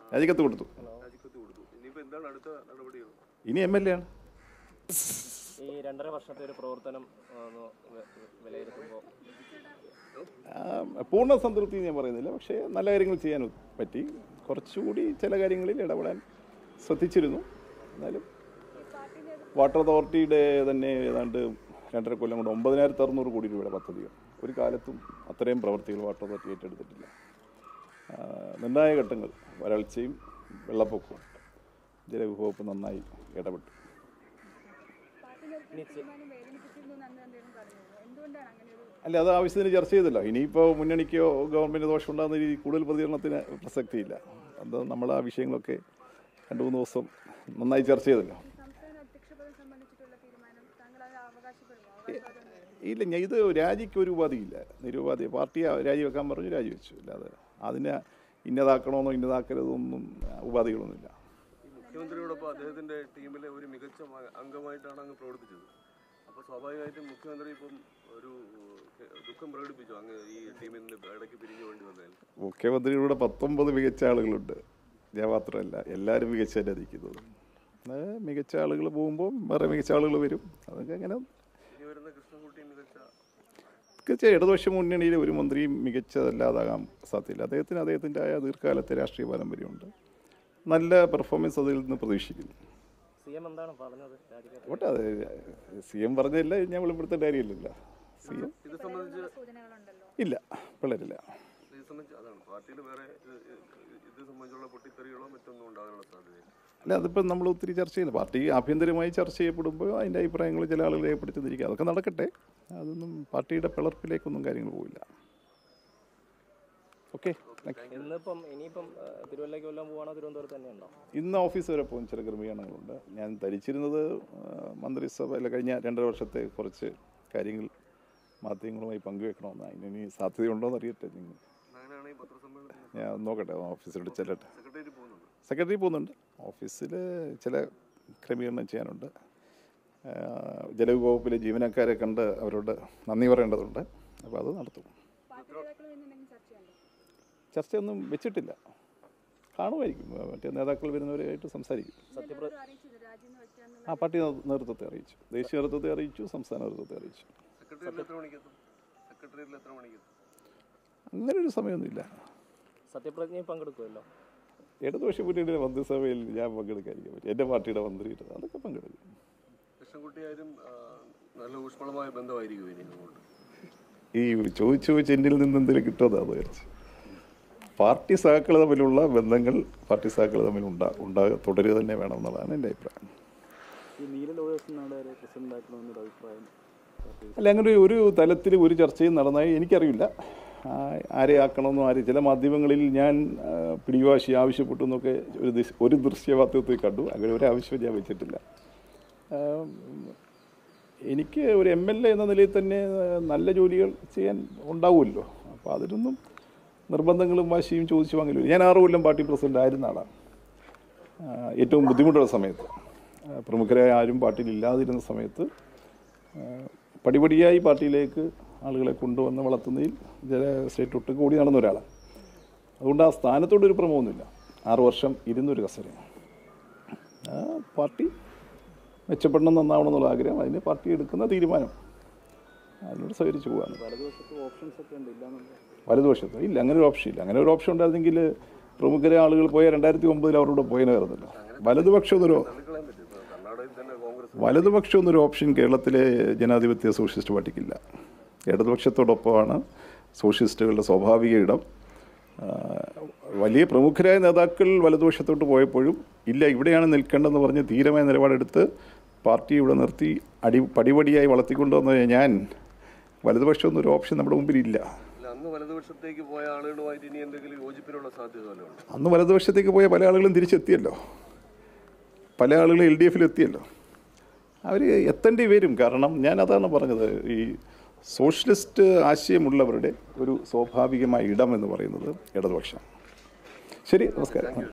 രാജിക്കത്ത് കൊടുത്തു രാജിക്കത്ത് കൊടുത്തു ഇനിയിപ്പോ എന്താണ് അടുത്ത നടപടികൾ ഇനി എം എൽ എ ആണ് ഈ രണ്ടര വർഷത്തെ ഒരു പ്രവർത്തനം ആ, ഒന്ന് വെ- വെ- വിലയിരുത്തുമ്പോൾ ആ, പൂർണ്ണ സംതൃപ്തി ഞാൻ പറയുന്നില്ല പക്ഷേ നല്ല കാര്യങ്ങൾ ചെയ്യാൻ പറ്റി കുറച്ചുകൂടി ചില കാര്യങ്ങളിൽ ഇടപെടാൻ ശ്രദ്ധിച്ചിരുന്നു എന്നാലും വാട്ടർ അതോറിറ്റിയുടെ തന്നെ ഏതാണ്ട് രണ്ടര കൊല്ലം കൊണ്ട് ഒമ്പതിനായിരത്തി അറുന്നൂറ് കോടി രൂപയുടെ പദ്ധതികൾ ഒരു കാലത്തും അത്രയും പ്രവർത്തികൾ വാട്ടർ അതോറിറ്റി ഏറ്റെടുത്തിട്ടില്ല ആ, നിർണായക ഘട്ടങ്ങൾ വരൾച്ചയും വെള്ളപ്പൊക്കവും ജലവിഭവപ്പ് നന്നായി ഇടപെട്ടു പാർട്ടി നേതൃത്വം തീരുമാനം വേദനിപ്പിച്ചിരുന്നു എന്ന് അന്ന് അദ്ദേഹം പറഞ്ഞിരുന്നു എന്തുകൊണ്ടാണ് അങ്ങനെ ഒരു അല്ല അത് ആവശ്യത്തിന് ചർച്ച ചെയ്തല്ലോ ഇനിയിപ്പോൾ മുന്നണിക്കോ ഗവൺമെൻറ് ദോഷം ഉണ്ടാകുന്ന രീതി കൂടുതൽ പ്രതികരണത്തിന് പ്രസക്തിയില്ല അത് നമ്മൾ ആ വിഷയങ്ങളൊക്കെ രണ്ട് മൂന്ന് ദിവസം നന്നായി ചർച്ച ചെയ്തല്ലോ സംസ്ഥാന അധ്യക്ഷ പദം സംബന്ധിച്ചിട്ടുള്ള തീരുമാനം താങ്കൾ അത് അവകാശപ്പെടുമോ അവകാശവാദം ഇല്ല ഞാൻ ഇത് രാജിക്ക് ഒരു ഉപാധിയില്ല നിരുപാധി പാർട്ടി രാജിവെക്കാൻ പറഞ്ഞു രാജിവെച്ചു അല്ലാതെ അതിനെ ഇന്നതാക്കണമെന്നോ ഇന്നതാക്കരുതെന്നൊന്നും ഉപാധികളൊന്നുമില്ല ഈ മുഖ്യമന്ത്രിയോടൊപ്പം അദ്ദേഹത്തിന്റെ ടീമിലെ ഒരു മികച്ച മ- അംഗമായിട്ടാണ് അങ്ങ് പ്രവർത്തിച്ചത് അപ്പോൾ സ്വാഭാവികമായിട്ടും മുഖ്യമന്ത്രി ഇപ്പം ഒരു ഏഹ്, ദുഃഖം പ്രകടിപ്പിച്ചു അങ്ങ് ഈ ടീമിൽ നിന്ന് ഇടയ്ക്ക് പിരിഞ്ഞു വേണ്ടി വന്നതിൽ മുഖ്യമന്ത്രിയുടെ പത്തൊമ്പത് മികച്ച ആളുകളുണ്ട് ഞാൻ മാത്രമല്ല എല്ലാവരും മികച്ച തന്നെ നിൽക്കുന്നത് അത് മികച്ച ആളുകൾ പോകുമ്പോൾ വേറെ മികച്ച ആളുകൾ വരും അതൊക്കെ അങ്ങനെ ഇനി വരുന്ന കൃഷ്ണൻകുട്ടി മികച്ച തീർച്ചയായും ഇടതുപക്ഷ മുന്നണിയിലെ ഒരു മന്ത്രിയും മികച്ചതല്ലാതാകാൻ സാധ്യതയില്ല അദ്ദേഹത്തിന് അദ്ദേഹത്തിൻ്റെതായ ദീർഘകാലത്തെ രാഷ്ട്രീയ പാരമ്പര്യമുണ്ട് നല്ല പെർഫോമൻസ് അതിൽ നിന്ന് പ്രതീക്ഷിക്കുന്നു സി എം എന്താണ് പറഞ്ഞത് രാജിക്കത്ത് ഓട്ടെ അത് സി എം പറഞ്ഞില്ല ഞാൻ വെളിപ്പെടുത്തേണ്ട കാര്യമില്ലല്ലോ സി എം ഇത് സംബന്ധിച്ച് സൂചനകളുണ്ടല്ലോ ഇല്ല പിള്ളേരില്ല ഇത് സംബന്ധിച്ച് അതാണ് പാർട്ടിയിൽ വേറെ ഇത് ഇത് സംബന്ധിച്ചുള്ള പൊട്ടിത്തെറികളോ മറ്റൊന്നും ഉണ്ടാകാനുള്ള സാധ്യതയില്ല അല്ല അതിപ്പോൾ നമ്മൾ ഒത്തിരി ചർച്ച ചെയ്യുന്നു പാർട്ടി ആഭ്യന്തരമായി ചർച്ച ചെയ്യപ്പെടുമ്പോൾ അതിൻ്റെ അഭിപ്രായങ്ങൾ ചില ആളുകൾ രേഖപ്പെടുത്തുന്നിരിക്കുക അതൊക്കെ നടക്കട്ടെ അതൊന്നും പാർട്ടിയുടെ പിളർപ്പിലേക്കൊന്നും കാര്യങ്ങൾ പോവില്ല ഓക്കെ ഇന്നിപ്പം ഇനിയിപ്പം ആ, തിരുവല്ലയ്ക്ക് വല്ലതും പോവാണോ തിരുവനന്തപുരത്ത് തന്നെ ഉണ്ടോ ഇന്ന് ഓഫീസ് വരെ പോകും ചില ക്രമീകരണങ്ങളുണ്ട് ഞാൻ ധരിച്ചിരുന്നത് ആ, മന്ത്രിസഭ അല്ല കഴിഞ്ഞ രണ്ടര വർഷത്തെ കുറച്ച് കാര്യങ്ങൾ മാധ്യമങ്ങളുമായി പങ്കുവെക്കണമെന്ന് ഇനി സാധ്യതയുണ്ടോ എന്ന് അറിയട്ടെ നിങ്ങൾ അങ്ങനെയാണെങ്കിൽ പത്രസമ്മേളനത്തിൽ ഞാൻ നോക്കട്ടെ ഓഫീസിലോട്ട് ചെല്ലട്ടെ സെക്രട്ടേറിയറ്റ് പോകുന്നുണ്ട് സെക്രട്ടറി പോകുന്നുണ്ട് ഓഫീസിൽ ചില ക്രമീകരണം ചെയ്യാനുണ്ട് ആ, ജലവകുപ്പിലെ ജീവനക്കാരെ കണ്ട് അവരോട് നന്ദി പറയേണ്ടതുണ്ട് അപ്പോൾ അത് നടത്തും പാർട്ടി നേതാക്കൾ എന്തെങ്കിലും ചർച്ചയുണ്ടോ ചർച്ചയൊന്നും വെച്ചിട്ടില്ല കാണുമായിരിക്കും മറ്റേ നേതാക്കൾ വരുന്നവരായിട്ട് സംസാരിക്കും നേതൃത്വം അറിയിച്ചത് രാജിന്ന് വെക്കാന്നുള്ള ആ പാർട്ടി നേ- നേതൃത്വത്തെ അറിയിച്ചു ദേശീയ നേതൃത്വത്തെ അറിയിച്ചു സംസ്ഥാന നേതൃത്വത്തെ അറിയിച്ചു സെക്രട്ടേറിയറ്റിൽ എത്ര മണിക്കെത്തും സെക്രട്ടേറിയറ്റിൽ എത്ര മണിക്കെത്തും അങ്ങനെ ഒരു സമയമൊന്നുമില്ല സത്യപ്രതിജ്ഞയിൽ പങ്കെടുക്കുമല്ലോ ഇടതുപക്ഷ മുന്നണിയുടെ മന്ത്രിസഭയിൽ ഞാൻ പങ്കെടുക്കാതിരിക്കാൻ പറ്റും എൻ്റെ പാർട്ടിയുടെ മന്ത്രിയുടെ അതൊക്കെ പങ്കെടുക്കും കൃഷ്ണൻകുട്ടിയായാലും ആ, നല്ല ഊഷ്മളമായ ബന്ധമായിരിക്കും ഇനി അങ്ങോട്ട് ഈ ചോദിച്ചു ചോദിച്ച് എന്നിൽ നിന്ന് എന്തെങ്കിലും കിട്ടുമെന്നാണ് വിചാരിച്ചു പാർട്ടി സഹാക്കൾ തമ്മിലുള്ള ബന്ധങ്ങൾ പാർട്ടി സഹാക്കൾ തമ്മിൽ ഉണ്ടാ ഉണ്ടാകുക തുടരുക തന്നെ വേണം എന്നുള്ളതാണ് എൻ്റെ അഭിപ്രായം ഈ നീല ലോകേഷൻ നാളെ പ്രസിഡന്റ് ആക്കണമെന്നൊരു അഭിപ്രായം പാർട്ടി അല്ല അങ്ങനെ ഒരു തലത്തിൽ ഒരു ചർച്ചയും നടന്നതായി എനിക്കറിയില്ല ആ, ആരെ ആക്കണമെന്നോ ആരെ ചില മാധ്യമങ്ങളിൽ ഞാൻ ആ, പിടിവാശി ആവശ്യപ്പെട്ടു എന്നൊക്കെ ഒരു ദിശ- ഒരു ദൃശ്യവാർത്തത്തിൽ കണ്ടു അങ്ങനെ ഒരു ആവശ്യം ഞാൻ വെച്ചിട്ടില്ല ആ, എനിക്ക് ഒരു എം എൽ എ എന്ന നിലയിൽ തന്നെ ആ, നല്ല ജോലികൾ ചെയ്യാൻ ഉണ്ടാവുമല്ലോ അപ്പോൾ അതിനൊന്നും നിർബന്ധങ്ങളും വാശിയും ചോദിച്ചു വാങ്ങലും ഞാൻ ആറ് കൊല്ലം പാർട്ടി പ്രസിഡന്റ് ആയിരുന്ന ആളാണ് ആ, ഏറ്റവും ബുദ്ധിമുട്ടുള്ള സമയത്ത് ആ, പ്രമുഖരായ ആരും പാർട്ടിയിൽ ഇല്ലാതിരുന്ന സമയത്ത് ആ, പടിപടിയായി പാർട്ടിയിലേക്ക് ആളുകളെ കൊണ്ടുവന്ന് വളർത്തുന്നതിൽ ചില സ്റ്റേറ്റ് ഒട്ടും കൂടി നടന്ന ഒരാളാണ് അതുകൊണ്ട് ആ സ്ഥാനത്തോടൊരു ഭ്രമമൊന്നുമില്ല ആറ് വർഷം ഇരുന്നൊരു കസര ആ പാർട്ടി മെച്ചപ്പെടണം നന്നാവണം എന്നുള്ള ആഗ്രഹം അതിന് പാർട്ടി എടുക്കുന്ന തീരുമാനം അതിനോട് സഹകരിച്ചു പോകാണ് വലതുവശത്ത് ഓപ്ഷൻസ് ഒക്കെ ഉണ്ട് ഇല്ലാന്നുള്ളത് വലതുവശത്ത് ഇല്ല അങ്ങനെ ഒരു ഓപ്ഷൻ ഇല്ല അങ്ങനെ ഒരു ഓപ്ഷൻ ഉണ്ടായിരുന്നെങ്കിൽ പ്രമുഖരെ ആളുകൾ പോയ രണ്ടായിരത്തി ഒമ്പതിൽ അവരോട് പോയനായിരുന്നല്ലോ വലതുപക്ഷം എന്നൊരു തള്ളിക്കളയാൻ പറ്റും ഇപ്പോൾ കർണാടകയിൽ തന്നെ കോൺഗ്രസ് വലതുപക്ഷം എന്നൊരു ഓപ്ഷൻ കേരളത്തിലെ ജനാധിപത്യ സോഷ്യലിസ്റ്റ് പാർട്ടിക്കില്ല ഇടതുപക്ഷത്തോടൊപ്പമാണ് സോഷ്യലിസ്റ്റുകളുടെ സ്വാഭാവിക ഇടം ആ, വലിയ പ്രമുഖരായ നേതാക്കൾ വലതുപക്ഷത്തോട്ട് പോയപ്പോഴും ഇല്ല ഇവിടെയാണ് നിൽക്കേണ്ടതെന്ന് പറഞ്ഞ് ധീരമായ നിലപാടെടുത്ത് പാർട്ടി ഇവിടെ നിർത്തി അടി പടിപടിയായി വളർത്തിക്കൊണ്ടുവന്ന ഞാൻ വലതുപക്ഷം എന്നൊരു ഓപ്ഷൻ നമ്മുടെ മുമ്പിലില്ല അല്ല അന്ന് വലതുപക്ഷത്തേക്ക് പോയ ആളുകളുമായിട്ട് ഇനി എന്തെങ്കിലും യോജിപ്പിനുള്ള സാധ്യത വല്ലതും ഉണ്ട് അന്ന് വലതുപക്ഷത്തേക്ക് പോയ പല ആളുകളും തിരിച്ചെത്തിയല്ലോ പല ആളുകളും എൽ ഡി എഫിൽ എത്തിയല്ലോ അവർ എത്തേണ്ടി വരും കാരണം ഞാൻ അതാണ് പറഞ്ഞത് ഈ സോഷ്യലിസ്റ്റ് ആശയമുള്ളവരുടെ ഒരു സ്വാഭാവികമായ ഇടം എന്ന് പറയുന്നത് ഇടതുപക്ഷം ശരി നമസ്കാരം